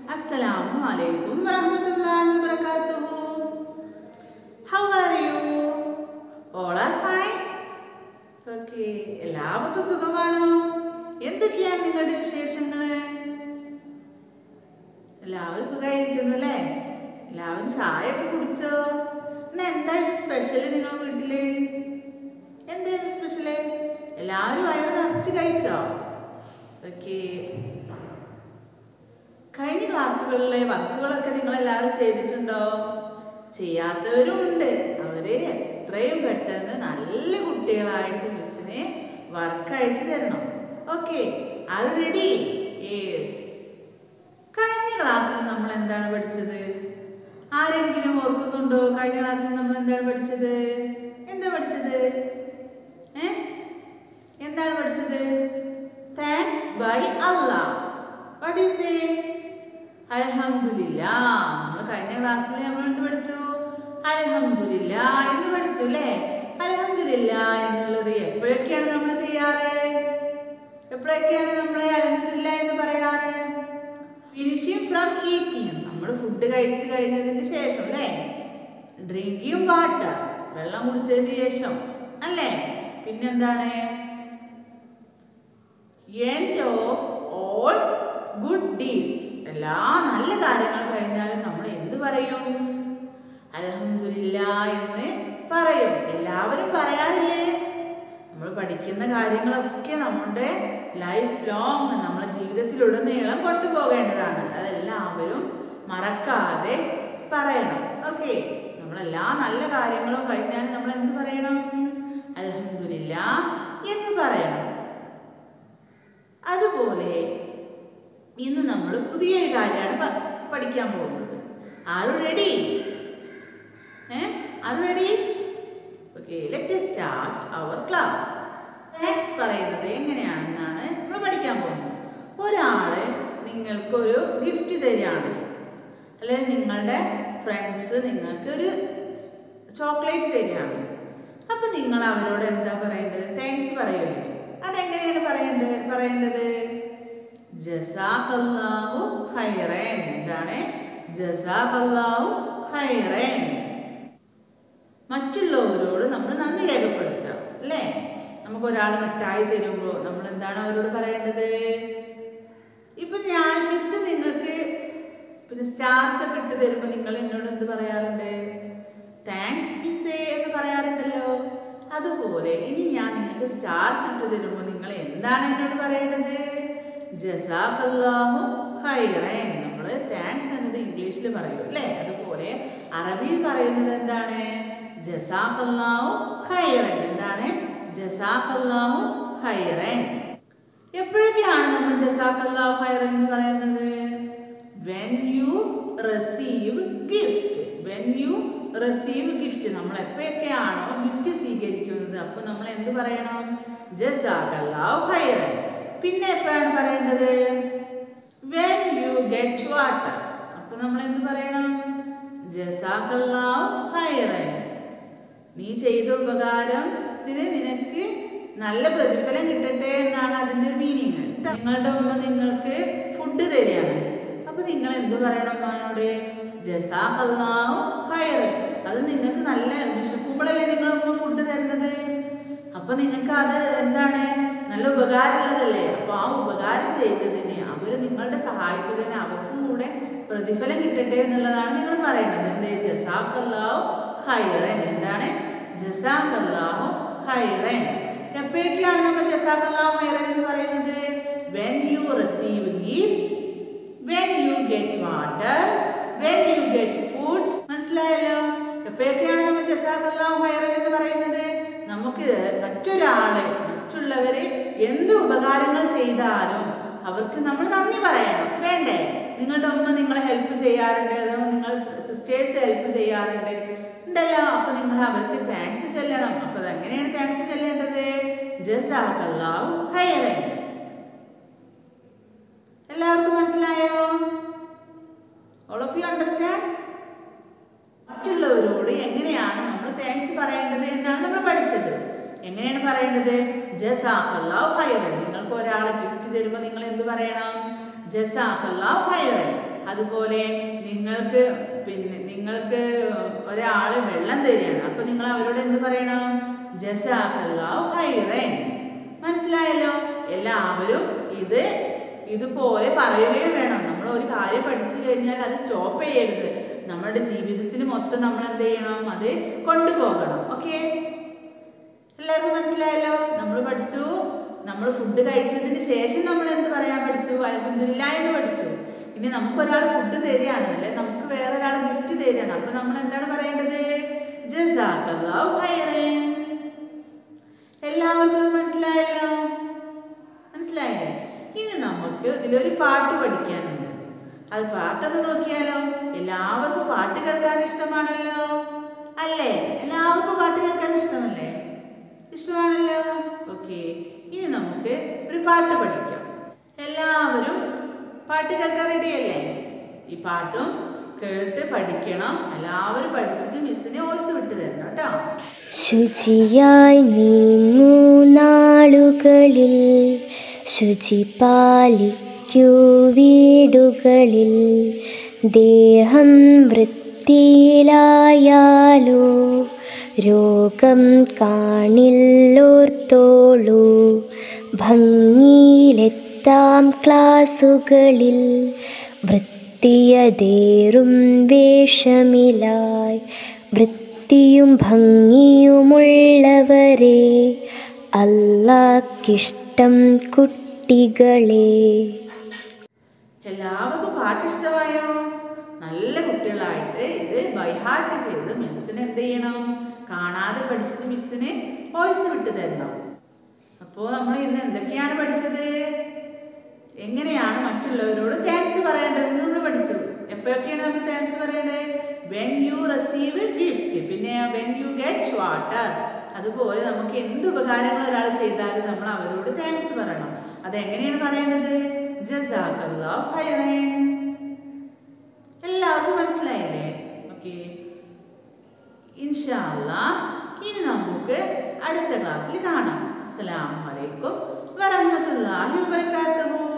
അസ്സലാമു അലൈക്കും വറഹ്മത്തുള്ളാഹി വബറകാതുഹു how are you all are fine okay എല്ലാവർക്കും സുഖമാണോ എന്തൊക്കെയാണ് നിങ്ങളുടെ വിശേഷങ്ങൾ എല്ലാവരും സുഖമായിരിക്കുന്നു അല്ലേ എല്ലാവരും ചായ ഒക്കെ കുടിച്ചോ ഇന്ന് എന്തായിരുന്നു സ്പെഷ്യൽ നിങ്ങളുടെ വീട്ടില് എന്തായിരുന്നു സ്പെഷ്യല് എല്ലാവരും വയറ് നിറച്ച് കഴിച്ചോ ഓക്കെ കഴിഞ്ഞ ക്ലാസ്സുകളിലെ വർക്കുകളൊക്കെ നിങ്ങൾ എല്ലാവരും ചെയ്തിട്ടുണ്ടോ ചെയ്യാത്തവരും ഉണ്ട് അവര് എത്രയും പെട്ടെന്ന് നല്ല കുട്ടികളായിട്ട് മിസ്സിനെ വർക്ക് അയച്ചു തരണം ഓക്കെ ആർ റെഡി യെസ് കഴിഞ്ഞ ക്ലാസ്സിൽ നമ്മൾ എന്താണ് പഠിച്ചത് ആരെങ്കിലും ഓർക്കുന്നുണ്ടോ കഴിഞ്ഞ ക്ലാസ്സിൽ നമ്മൾ എന്താണ് പഠിച്ചത് എന്താ പഠിച്ചത് ഏ എന്താണ് പഠിച്ചത് താങ്ക്സ് ബൈ അല്ലാ വാട്ട് യു സേ അൽഹംദുലില്ലാ നമ്മൾ കഴിഞ്ഞ ക്ലാസ്സിൽ നമ്മൾ എന്ത് പഠിച്ചു അൽഹംദുലില്ലാ എന്ന് പഠിച്ചു അല്ലേ അൽഹംദുലില്ലാ എന്നുള്ളത് എപ്പോഴൊക്കെയാണ് നമ്മൾ ചെയ്യാറ് എപ്പോഴൊക്കെയാണ് നമ്മൾ അൽഹംദുലില്ലാ എന്ന് പറയാറ് ഫിനിഷിംഗ് ഫ്രം ഈറ്റിംഗ് നമ്മൾ ഫുഡ് കഴിച്ചു കഴിഞ്ഞതിന് ശേഷം അല്ലേ ഡ്രിങ്കിങ് വാട്ടർ വെള്ളം കുടിച്ചതിന് ശേഷം അല്ലേ പിന്നെന്താണ് end of all good deeds എല്ലാ നല്ല കാര്യങ്ങൾ കഴിഞ്ഞാലും നമ്മൾ എന്ത് പറയും അലഹമില്ല എന്ന് പറയും എല്ലാവരും പറയാറില്ലേ നമ്മൾ പഠിക്കുന്ന കാര്യങ്ങളൊക്കെ നമ്മുടെ ലൈഫ് ലോങ് നമ്മുടെ ജീവിതത്തിലുടനീളം കൊണ്ടുപോകേണ്ടതാണ് അതെല്ലാവരും മറക്കാതെ പറയണം ഓക്കെ നമ്മളെല്ലാ നല്ല കാര്യങ്ങളും കഴിഞ്ഞാൽ നമ്മൾ എന്ത് പറയണം അലഹമില്ല എന്ന് പറയണം അതുപോലെ ഇന്ന് നമ്മൾ പുതിയൊരു കാര്യമാണ് പ- പഠിക്കാൻ പോകുന്നത് ആരും റെഡി ഏ ആരും ready okay let start our class next പറയുന്നത് എങ്ങനെയാണെന്നാണ് നമ്മൾ പഠിക്കാൻ പോകുന്നത് ഒരാള് നിങ്ങൾക്കൊരു ഗിഫ്റ്റ് തരികയാണ് അല്ലെങ്കിൽ നിങ്ങളുടെ ഫ്രണ്ട്സ് നിങ്ങൾക്ക് ഒരു ചോക്ലേറ്റ് തരികയാണ് അപ്പൊ നിങ്ങൾ അവരോട് എന്താ പറയേണ്ടത് താങ്ക്സ് പറയുമല്ലോ അതെങ്ങനെയാണ് പറയേണ്ടത് പറയേണ്ടത് ജസാഖല്ലാഹു ഖൈറൻ എന്താണ് ജസാഖല്ലാഹു ഖൈറൻ മറ്റുള്ളവരോട് നമ്മൾ നന്ദി രേഖപ്പെടുത്തുക അല്ലേ നമുക്ക് ഒരാൾ മിഠായി തരുമ്പോൾ നമ്മൾ എന്താണ് അവരോട് പറയേണ്ടത് ഇപ്പൊ ഞാൻ മിസ് നിങ്ങൾക്ക് പിന്നെ സ്റ്റാർസ് ഒക്കെ ഇട്ട് തരുമ്പോൾ നിങ്ങൾ എന്നോട് എന്ത് പറയാറുണ്ട് താങ്ക്സ് മിസ്സേ എന്ന് പറയാറുണ്ടല്ലോ അതുപോലെ ഇനി ഞാൻ നിങ്ങൾക്ക് സ്റ്റാർസ് ഇട്ട് തരുമ്പോൾ നിങ്ങൾ എന്താണ് എന്നോട് പറയേണ്ടത് ജസാഖല്ലാഹു ഖൈറൻ നമ്മൾ താങ്ക്സ് എന്നത് ഇംഗ്ലീഷിൽ പറയും അല്ലേ അതുപോലെ അറബിയിൽ പറയുന്നത് എന്താണ് ജസാഖല്ലാഹു ഖൈറൻ എന്താണ് ജസാഖല്ലാഹു ഖൈറൻ എപ്പോഴൊക്കെയാണ് നമ്മൾ ജസാഖല്ലാഹു ഖൈറൻ എന്ന് പറയുന്നത് when you receive gift when you receive gift നമ്മൾ എപ്പോഴൊക്കെയാണോ ഗിഫ്റ്റ് സ്വീകരിക്കുന്നത് അപ്പോൾ നമ്മൾ എന്ത് പറയണം ജസാഖല്ലാഹു ഖൈറൻ പിന്നെ എപ്പോഴാണ് പറയേണ്ടത് വെൻ യു ഗെറ്റ് വാട്ടർ അപ്പൊ നമ്മൾ എന്ത് പറയണം ജസാഖല്ലാഹു ഖൈറൻ നീ ചെയ്ത ഉപകാരത്തിന് നിനക്ക് നല്ല പ്രതിഫലം കിട്ടട്ടെ എന്നാണ് അതിന്റെ മീനിങ് നിങ്ങളുടെ ഉമ്മ നിങ്ങൾക്ക് ഫുഡ് തരികയാണ് അപ്പൊ നിങ്ങൾ എന്ത് പറയണം ഉമ്മാനോട് ജസാഖല്ലാഹു ഖൈറൻ അത് നിങ്ങൾക്ക് നല്ല വിശക്കുമ്പോഴല്ലേ നിങ്ങൾ ഉമ്മ ഫുഡ് തരുന്നത് അപ്പൊ നിങ്ങൾക്ക് അത് എന്താണ് നല്ല ഉപകാരമുള്ളതല്ലേ അപ്പൊ ആ ഉപകാരം ചെയ്തതിന് അവര് നിങ്ങളുടെ സഹായിച്ചതിന് അവർക്കും കൂടെ പ്രതിഫലം കിട്ടട്ടെ എന്നുള്ളതാണ് നിങ്ങൾ പറയുന്നത് എന്ത് ജസാഖല്ലാഹു ഖൈറൻ എന്താണ് ജസാഖല്ലാഹു ഖൈറൻ എപ്പോഴൊക്കെയാണ് നമ്മൾ ജസാഖല്ലാഹു ഖൈറൻ എന്ന് പറയുന്നത് when you receive gift when you get water when you get food മനസ്സിലായല്ലോ എപ്പോഴൊക്കെയാണ് നമ്മൾ ജസാഖല്ലാഹു ഖൈറൻ എന്ന് പറയുന്നത് നമുക്ക് മറ്റൊരാളെ മറ്റുള്ളവരെ എന്ത് ഉപകാരങ്ങൾ ചെയ്താലും അവർക്ക് നമ്മൾ നന്ദി പറയണം വേണ്ടേ നിങ്ങളുടെ ഉമ്മ നിങ്ങളെ ഹെൽപ്പ് ചെയ്യാറുണ്ട് അതോ നിങ്ങൾ സിസ്റ്റേഴ്സ് ഹെൽപ്പ് ചെയ്യാറുണ്ട് ഉണ്ടല്ലോ അപ്പൊ നിങ്ങൾ അവർക്ക് താങ്ക്സ് ചൊല്ലണം അപ്പൊ അതെങ്ങനെയാണ് താങ്ക്സ് ചൊല്ലേണ്ടത് ജസാഖല്ലാഹു ഖൈറൻ എല്ലാവർക്കും മനസ്സിലായോ ഓൾ ഓഫ് യു അണ്ടർസ്റ്റാൻഡ് മറ്റുള്ളവരോട് എങ്ങനെയാണ് നമ്മൾ താങ്ക്സ് പറയേണ്ടത് എന്നാണ് നമ്മൾ പഠിച്ചത് എങ്ങനെയാണ് പറയേണ്ടത് ജസാഖല്ലാഹു ഖൈറൻ നിങ്ങൾക്ക് ഒരാളെ ഗിഫ്റ്റ് തരുമ്പോൾ നിങ്ങൾ എന്ത് പറയണം ജസാഖല്ലാഹു ഖൈറൻ അതുപോലെ നിങ്ങൾക്ക് പിന്നെ നിങ്ങൾക്ക് ഒരാൾ വെള്ളം തരികയാണ് അപ്പൊ നിങ്ങൾ അവരോട് എന്ത് പറയണം ജസാഖല്ലാഹു ഖൈറൻ മനസ്സിലായല്ലോ എല്ലാവരും ഇത് ഇതുപോലെ പറയുകയും വേണം നമ്മൾ ഒരു കാര്യം പഠിച്ചു കഴിഞ്ഞാൽ അത് സ്റ്റോപ്പ് ചെയ്യരുത് നമ്മുടെ ജീവിതത്തിൽ മൊത്തം നമ്മൾ എന്ത് ചെയ്യണം അത് കൊണ്ടുപോകണം ഓക്കെ എല്ലാവർക്കും മനസ്സിലായല്ലോ നമ്മൾ പഠിച്ചു നമ്മൾ ഫുഡ് കഴിച്ചതിന് ശേഷം നമ്മൾ എന്ത് പറയാൻ പഠിച്ചു അലഹമില്ല എന്ന് പഠിച്ചു ഇനി നമുക്കൊരാൾ ഫുഡ് തരികയാണ് അല്ലെ നമുക്ക് വേറെ ഒരാൾ ഗിഫ്റ്റ് തരികയാണ് അപ്പൊ നമ്മൾ എന്താണ് പറയേണ്ടത് ജസാഖല്ലാഹു ഖൈറൻ എല്ലാവർക്കും ഇത് മനസ്സിലായല്ലോ മനസ്സിലായില്ലേ ഇനി നമുക്ക് ഇതിലൊരു പാട്ട് പഠിക്കാനുണ്ട് അത് പാട്ടൊന്ന് നോക്കിയാലോ എല്ലാവർക്കും പാട്ട് കേൾക്കാൻ ഇഷ്ടമാണല്ലോ അല്ലേ എല്ലാവർക്കും പാട്ട് കേൾക്കാൻ ഇഷ്ടമല്ലേ ഇഷ്ടമാണല്ലോ ഓക്കെ ഇനി നമുക്ക് ഒരു പാട്ട് പഠിക്കാം എല്ലാവരും പാട്ട് കേൾക്കാൻ റെഡിയല്ലേ ഈ പാട്ടും കേട്ട് പഠിക്കണം എല്ലാവരും പഠിച്ചിട്ട് മിസ്സിനെ വോയിസ് വിട്ടു തരണം കേട്ടോ ശുചിയായി നീങ്ങൂ നാളുകളിൽ ശുചി പാലിക്കൂ വീടുകളിൽ ദേഹം വൃത്തിയിലായാലോ രോഗം കാണില്ലോർത്തോളൂ ഭംഗിയിലെത്താം ക്ലാസുകളിൽ വൃത്തിയതേറും വേഷമിലായി വൃത്തിയും ഭംഗിയുമുള്ളവരെ അല്ലാക്കിഷ്ടം കുട്ടികളെ എല്ലാവർക്കും പാട്ട് ഇഷ്ടമായോ നല്ല കുട്ടികളായിട്ട് ഇത് ബൈഹാർട്ട് ചെയ്ത് മിസ്സിന് എന്ത് ചെയ്യണം കാണാതെ പഠിച്ചിട്ട് മിസ്സിന് വോയിസ് വിട്ടു തരണം അപ്പോൾ നമ്മൾ ഇന്ന് എന്തൊക്കെയാണ് പഠിച്ചത് എങ്ങനെയാണ് മറ്റുള്ളവരോട് താങ്ക്സ് പറയേണ്ടതെന്ന് നമ്മൾ പഠിച്ചു എപ്പോഴൊക്കെയാണ് നമ്മൾ താങ്ക്സ് പറയേണ്ടത് വെൻ യു റിസീവ് ഗിഫ്റ്റ് പിന്നെ വെൻ യു ഗെറ്റ് വാട്ടർ അതുപോലെ നമുക്ക് എന്ത് ഉപകാരങ്ങൾ ഒരാൾ ചെയ്താലും നമ്മൾ അവരോട് താങ്ക്സ് പറയണം അതെങ്ങനെയാണ് പറയേണ്ടത് ജസാഖല്ലാഹു ഖൈറൻ എല്ലാവർക്കും മനസ്സിലായില്ലേ ഓക്കെ ഇൻഷാല്ലാ ഇനി നമുക്ക് അടുത്ത ക്ലാസ്സിൽ കാണാം അസ്സലാമു അലൈക്കും വറഹ്മത്തുള്ളാഹി വബറകാതുഹു